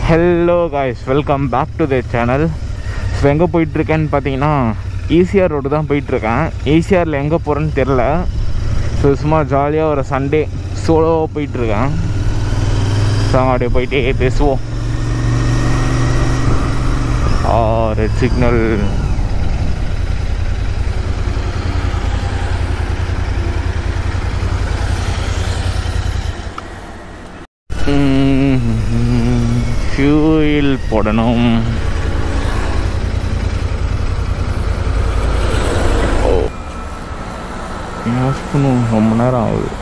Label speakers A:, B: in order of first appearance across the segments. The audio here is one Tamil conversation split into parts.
A: Hello guys welcome back to the channel so எங்கே போயிட்டுருக்கேன்னு பார்த்தீங்கன்னா ஈசிஆர் ரோடு தான் போயிட்டுருக்கேன் ஈசிஆரில் எங்கே போகிறேன்னு தெரில ஸோ சும்மா ஜாலியாக ஒரு சண்டே சோலோவாக போயிட்டுருக்கேன் ஸோ அங்கே அப்படியே போயிட்டே பேசுவோம் ரெட் சிக்னல் ஃபியூயில் போடணும் ஓ யூஸ் பண்ணும் ரொம்ப நேரம் ஆகுது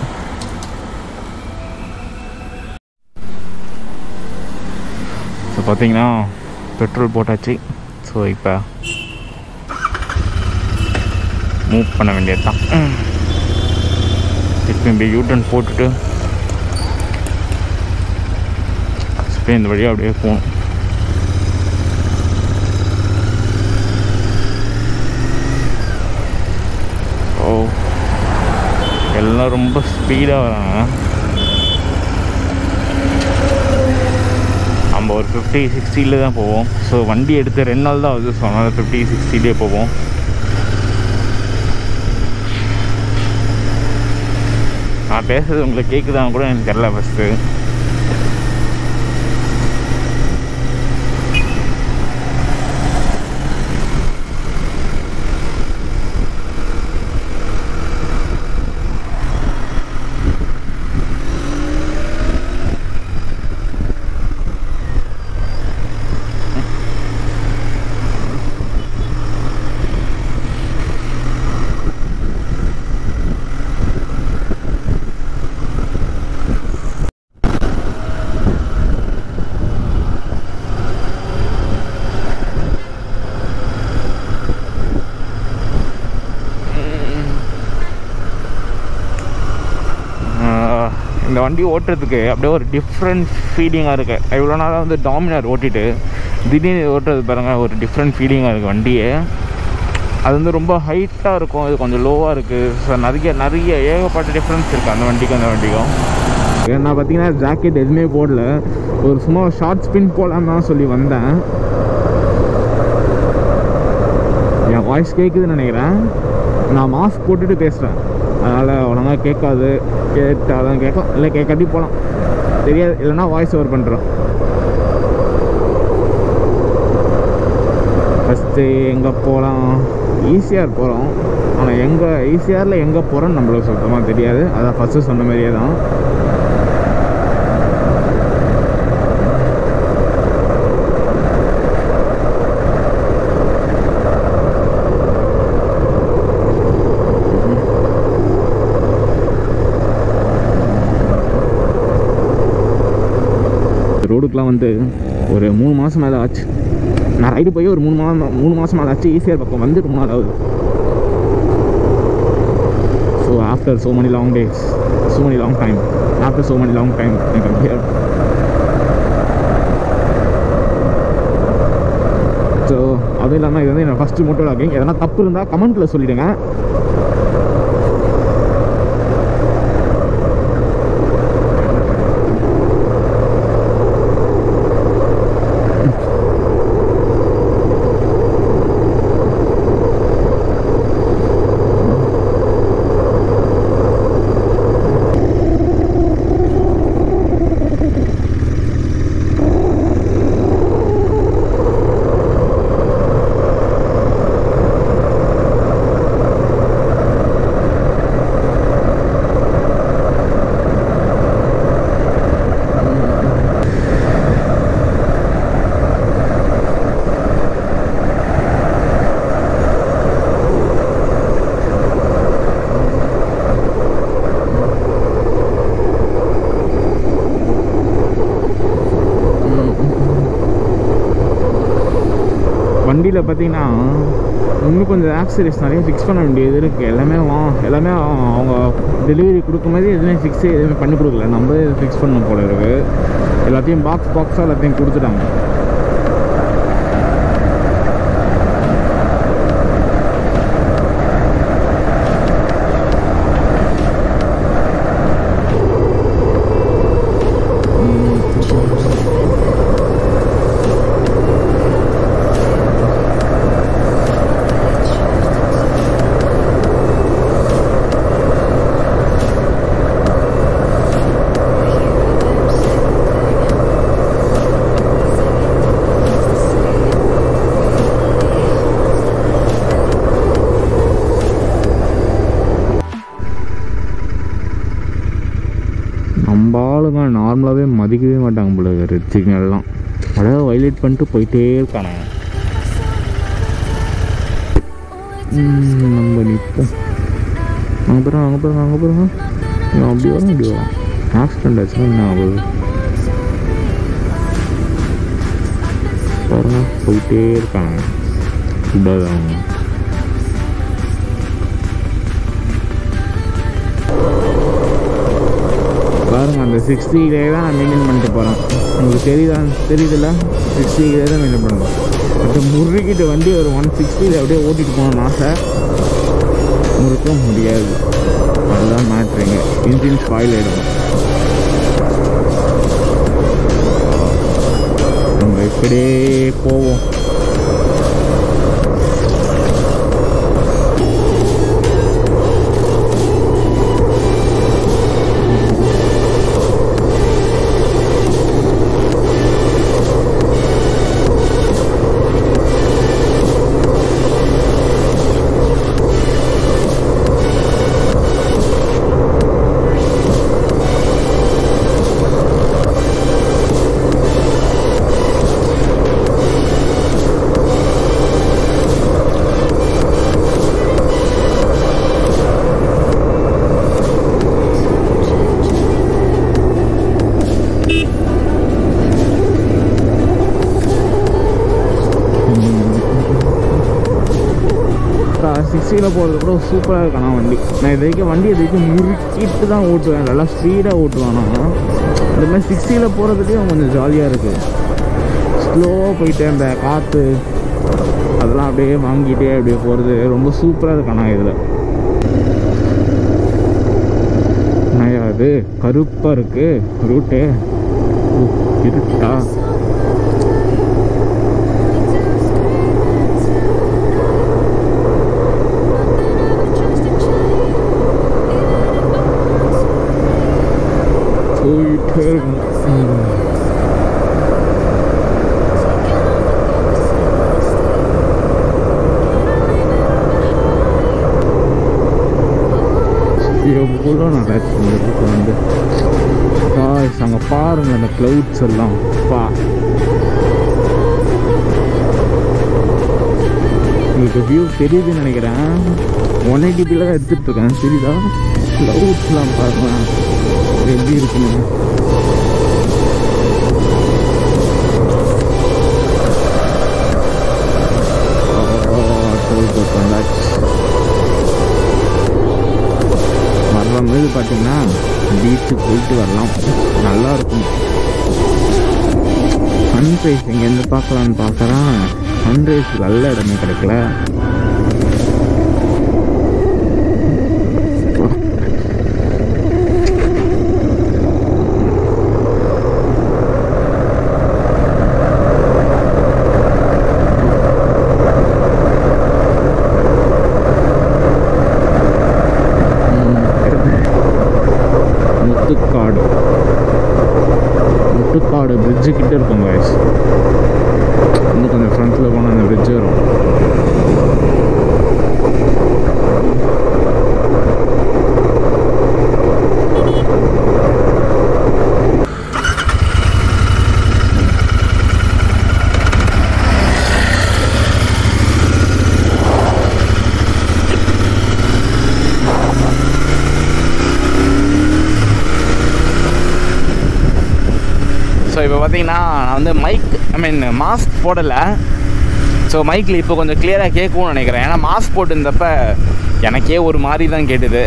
A: ஸோ பார்த்தீங்கன்னா பெட்ரோல் போட்டாச்சு ஸோ இப்போ மூவ் பண்ண வேண்டியது தான் திருப்பி யூட்டன் போட்டுட்டு அப்படியே இந்த வழியாக அப்படியே போகணும் ஓ எல்லாம் ரொம்ப ஸ்பீடாக வராங்க நம்ம ஒரு ஃபிஃப்டி சிக்ஸ்டியில் தான் போவோம் ஸோ வண்டி எடுத்து ரெண்டு நாள் தான் ஆகுது ஸோ அதனால் ஃபிஃப்டி சிக்ஸ்டிலே போவோம் நான் பேசுறது உங்களுக்கு கேட்குதான்னு கூட எனக்கு தெரில ஃபஸ்ட்டு ஆஹ் இந்த வண்டி ஓட்டுறதுக்கு அப்படியே ஒரு டிஃப்ரெண்ட் ஃபீலிங்காக இருக்குது இவ்வளோ நாளாக வந்து டாமினார் ஓட்டிட்டு திடீர்னு ஓட்டுறது பாருங்க ஒரு டிஃப்ரெண்ட் ஃபீலிங்காக இருக்குது வண்டியே அது வந்து ரொம்ப ஹைட்டாக இருக்கும் இது கொஞ்சம் லோவாக இருக்குது ஸோ நிறைய நிறைய ஏகப்பட்ட டிஃப்ரென்ஸ் இருக்குது அந்த வண்டிக்கும் அந்த வண்டிக்கும் நான் பார்த்தீங்கன்னா ஜாக்கெட் எதுவுமே போடல ஒரு சும்மா ஷார்ட் ஸ்பின் போடலான்னு தான் சொல்லி வந்தேன் என் வாய்ஸ் கேட்குதுன்னு நினைக்கிறேன் நான் மாஸ்க் போட்டுட்டு பேசுகிறேன் அதனால் ஒழுங்கா கேட்காது கேட்டாதான் கேட்கலாம் இல்லை கேட்காட்டி போகலாம் தெரியாது இல்லைன்னா வாய்ஸ் ஓவர் பண்ணுறோம் ஃபஸ்ட்டு எங்கே போகலாம் ஈஸியாக போகிறோம் ஆனால் எங்கே ஈஸியாரில் எங்கே போகிறோன்னு நம்மளுக்கு சுத்தமாக தெரியாது அதான் ஃபஸ்ட்டு சொன்ன மாதிரியே தான் ரோடுக்கெலாம் வந்து ஒரு மூணு மாதம் மேலே ஆச்சு நான் ரைடு போய் ஒரு மூணு மாதம் மூணு மாதம் மேலே ஆச்சு ஈஸியாக பக்கம் வந்து ரொம்ப நாள் ஆகுது so after so many long days so many long time after so many long time எனக்கு ஹியர் ஸோ அதுவும் இல்லாமல் இது வந்து என்னோட ஃபஸ்ட்டு மோட்டோ லாகிங் எதனா தப்பு இருந்தால் கமெண்ட்டில் சொல்லிவிடுங்க வண்டியில் பார்த்தீங்கன்னா இன்னும் கொஞ்சம் ஆக்சரிஸ் நிறைய ஃபிக்ஸ் பண்ண வேண்டியது இருக்குது எல்லாமே வா எல்லாமே அவங்க டெலிவரி கொடுக்கும்போது எதுவுமே ஃபிக்ஸே எதுவுமே பண்ணி கொடுக்கல நம்ம ஃபிக்ஸ் பண்ணணும் போல இருக்குது எல்லாத்தையும் பாக்ஸ் பாக்ஸாக எல்லாத்தையும் கொடுத்துட்டாங்க நார்மலாகவே மதிக்கவே மாட்டாங்க போல ரெட் சிக்னல்லாம் அழகாக வைலேட் பண்ணிட்டு போயிட்டே இருக்கானுங்க ம், நம்ம நிற்போம் அங்கே போகிறோம் அங்கே போகிறோம் அங்கே போகிறோம் இவன் அப்படி வரும் இப்படி வரும் ஆக்சிடென்ட் ஆச்சுன்னா என்ன ஆகுது பாருங்க போயிட்டே இருக்காங்க விடாது அவங்க பாருங்க அந்த சிக்ஸ்டிலே தான் நான் மெயின்டைன் பண்ணிட்டு போகிறேன் உங்களுக்கு தெரியுதா தெரியுதுல்ல சிக்ஸ்டிலே தான் மெயின்டைன் பண்ணுறோம் பட் முறுக்கிட்டு வண்டி ஒரு ஒன் சிக்ஸ்டியில் அப்படியே ஓட்டிட்டு போகணும்னு ஆசை முறுக்க முடியாது அதுதான் மேட்ருங்க இன்ஜின் ஸ்பாயில் ஆகிடும் நம்ம இப்படியே போவோம் சிக்ஸ்டியில் போகிறது கூட சூப்பராக இருக்கானா வண்டி நான் இது வரைக்கும் வண்டி இது வரைக்கும் முறுக்கிட்டு தான் ஓட்டுவேன் நல்லா ஸ்பீடாக ஓட்டுவேன் நான் இந்த மாதிரி சிக்ஸ்டியில் போகிறதுலேயும் கொஞ்சம் ஜாலியாக இருக்குது ஸ்லோவாக போயிட்டு அந்த காற்று அதெல்லாம் அப்படியே வாங்கிட்டே அப்படியே போகிறது ரொம்ப சூப்பராக இருக்கானா இதில் என்னய்யா அது கருப்பாக இருக்குது ரூட்டு ஓ, இருட்டா போயிட்டே இருக்கும் ம். எவ்வளோ நான் ரேட் பண்ணிட்டு வந்து காய்ஸ் அங்கே பாருங்க அந்த க்ளவுட்ஸ் எல்லாம் பா உங்களுக்கு வியூ தெரியுதுன்னு நினைக்கிறேன் ஒன் எயிட்டிபியில் தான் எடுத்துகிட்டு இருக்கேன் தெரியுதா க்ளவுட்ஸ்லாம் பாருங்க எப்படி இருக்குன்னு டோல் கோட் வந்தாச்சு வரும்போது பார்த்தீங்கன்னா பீச்சு போயிட்டு வரலாம் நல்லா இருக்கும் சன்ரைஸ் இங்கேருந்து பார்க்கலான்னு பார்க்குறேன் சன்ரைஸ் நல்ல இடமே கிடைக்கல முத்துக்காடு முட்டுக்காடு பிரிட்ஜு கிட்ட இருக்கும் guys இன்னும் கொஞ்சம் ஃப்ரண்ட்டில் போனால் அந்த பிரிட்ஜ் வரும் ஸோ இப்போ பார்த்தீங்கன்னா நான் வந்து மைக் ஐ மீன் மாஸ்க் போடலை ஸோ மைக்கில் இப்போ கொஞ்சம் கிளியராக கேட்கும்னு நினைக்கிறேன் ஏன்னா மாஸ்க் போட்டிருந்தப்ப எனக்கே ஒரு மாதிரி தான் கேட்டுது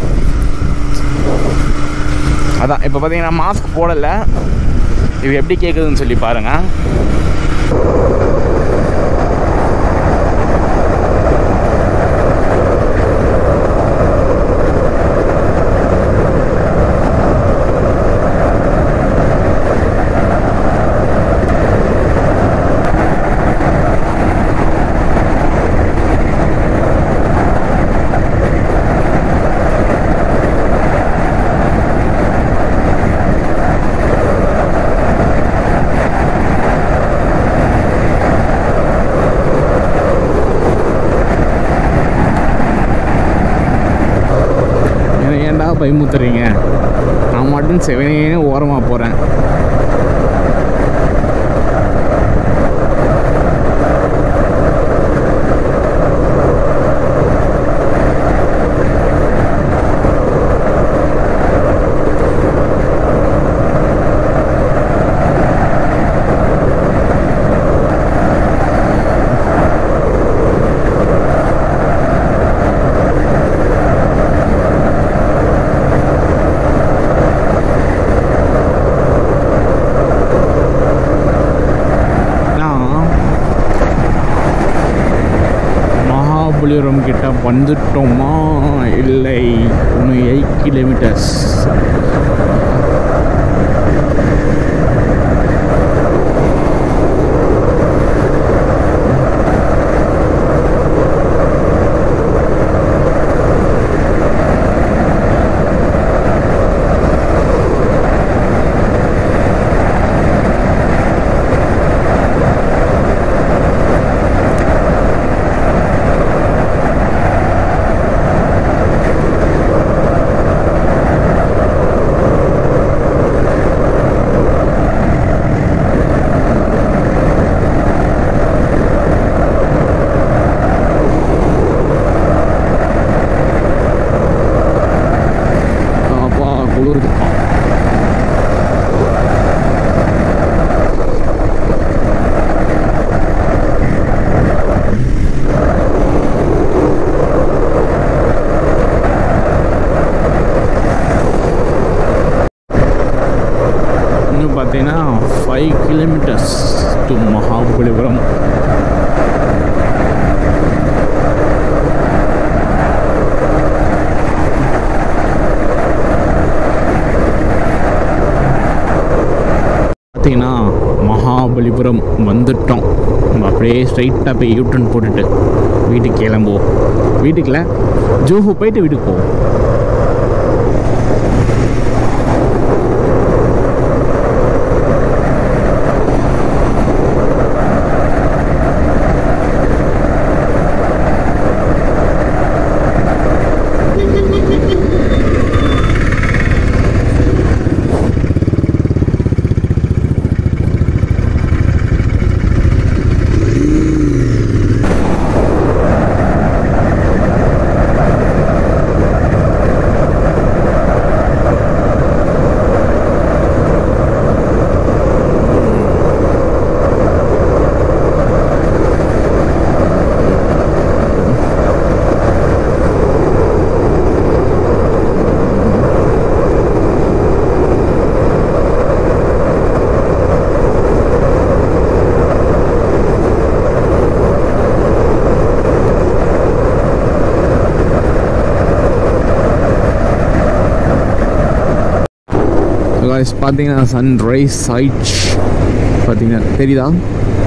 A: அதான் இப்போ பார்த்தீங்கன்னா மாஸ்க் போடலை இது எப்படி கேட்குதுன்னு சொல்லி பாருங்கள் ஏன்டா பயமுத்துறீங்க நான் மட்டும் செவனே ஓரமாக போகிறேன் நான் மகாபலிபுரம் கிட்ட வந்துட்டோமா இல்லை இன்னும் எயிட் கிலோமீட்டர்ஸ் அப்பா குளிருதுப்பா இன்னும் பார்த்தீங்கன்னா ஃபைவ் கிலோமீட்டர்ஸ் டு மகாபலிபுரம் பார்த்தீங்கன்னா மகாபலிபுரம் வந்துட்டோம் நம்ம அப்படியே ஸ்ட்ரைட்டாக போய் யூட்டன் போட்டுட்டு வீட்டுக்கு கிளம்புவோம் வீட்டுக்குல ஜூஹு போயிட்டு வீட்டுக்கு போவோம் guys பார்த்தீங்கன்னா சன்ரைஸ் ஆயிடுச்சு பார்த்தீங்கன்னா தெரியுதா